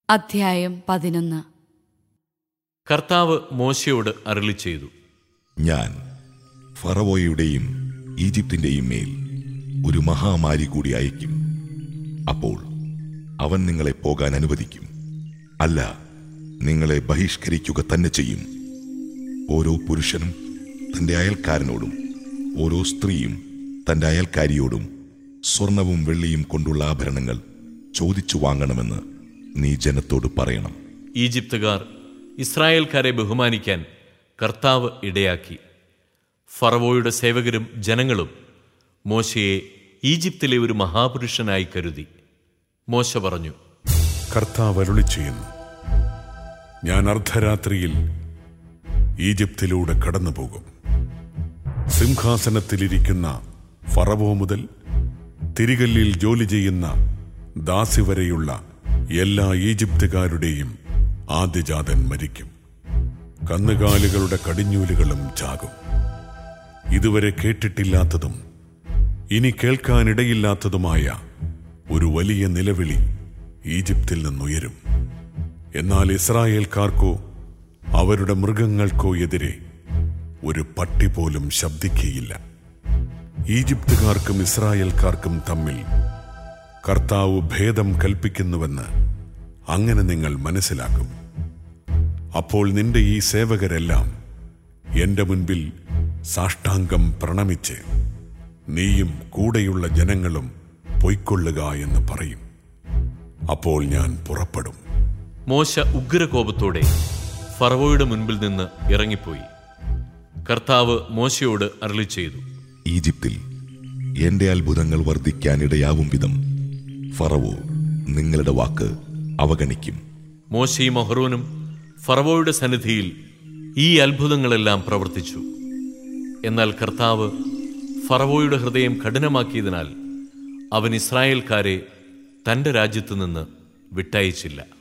അധ്യായം പതിനൊന്ന് കർത്താവ് മോശയോട് അരുളി ചെയ്തു ഞാൻ ഫറവോയുടെയും ഈജിപ്തിന്റെയും മേൽ ഒരു മഹാമാരി കൂടി അയക്കും അപ്പോൾ അവൻ നിങ്ങളെ പോകാൻ അനുവദിക്കും അല്ല നിങ്ങളെ ബഹിഷ്കരിക്കുക തന്നെ ചെയ്യും ഓരോ പുരുഷനും തന്റെ അയൽക്കാരനോടും ഓരോ സ്ത്രീയും തന്റെ അയൽക്കാരിയോടും സ്വർണവും വെള്ളിയും കൊണ്ടുള്ള ആഭരണങ്ങൾ ചോദിച്ചു വാങ്ങണമെന്ന് നീ ജനത്തോട് പറയണം ഈജിപ്തുകാർ ഇസ്രായേൽക്കാരെ ബഹുമാനിക്കാൻ കർത്താവ് ഇടയാക്കി ഫറവോയുടെ സേവകരും ജനങ്ങളും മോശയെ ഈജിപ്തിലെ ഒരു മഹാപുരുഷനായി കരുതി മോശ പറഞ്ഞു കർത്താവ് അരുളി ചെയ്യുന്നു ഞാൻ അർദ്ധരാത്രിയിൽ ഈജിപ്തിലൂടെ കടന്നുപോകും സിംഹാസനത്തിലിരിക്കുന്ന ഫറവോ മുതൽ തിരികല്ലിൽ ജോലി ചെയ്യുന്ന ദാസി വരെയുള്ള എല്ലാ ഈജിപ്തുകാരുടെയും ആദ്യജാതൻ മരിക്കും കന്നുകാലികളുടെ കടിഞ്ഞൂലുകളും ചാകും ഇതുവരെ കേട്ടിട്ടില്ലാത്തതും ഇനി കേൾക്കാനിടയില്ലാത്തതുമായ ഒരു വലിയ നിലവിളി ഈജിപ്തിൽ നിന്നുയരും എന്നാൽ ഇസ്രായേൽക്കാർക്കോ അവരുടെ മൃഗങ്ങൾക്കോ എതിരെ ഒരു പട്ടി പോലും ശബ്ദിക്കുകയില്ല ഈജിപ്തുകാർക്കും ഇസ്രായേൽക്കാർക്കും തമ്മിൽ കർത്താവ് ഭേദം കൽപ്പിക്കുന്നുവെന്ന് അങ്ങനെ നിങ്ങൾ മനസ്സിലാക്കും അപ്പോൾ നിന്റെ ഈ സേവകരെല്ലാം എന്റെ മുൻപിൽ സാഷ്ടാംഗം പ്രണമിച്ച് നീയും കൂടെയുള്ള ജനങ്ങളും പൊയ്ക്കൊള്ളുക എന്ന് പറയും അപ്പോൾ ഞാൻ പുറപ്പെടും മോശ ഉഗ്രകോപത്തോടെ ഫറവോയുടെ മുൻപിൽ നിന്ന് ഇറങ്ങിപ്പോയി കർത്താവ് മോശയോട് അരുളി ചെയ്തു ഈജിപ്തിൽ എന്റെ അത്ഭുതങ്ങൾ വർദ്ധിക്കാനിടയാവും വിധം ഫറവോ നിങ്ങളുടെ വാക്ക് അവഗണിക്കും മോശയും അഹ്റോനും ഫറവോയുടെ സന്നിധിയിൽ ഈ അത്ഭുതങ്ങളെല്ലാം പ്രവർത്തിച്ചു എന്നാൽ കർത്താവ് ഫറവോയുടെ ഹൃദയം കഠിനമാക്കിയതിനാൽ അവൻ ഇസ്രായേൽക്കാരെ തന്റെ രാജ്യത്തു നിന്ന് വിട്ടയച്ചില്ല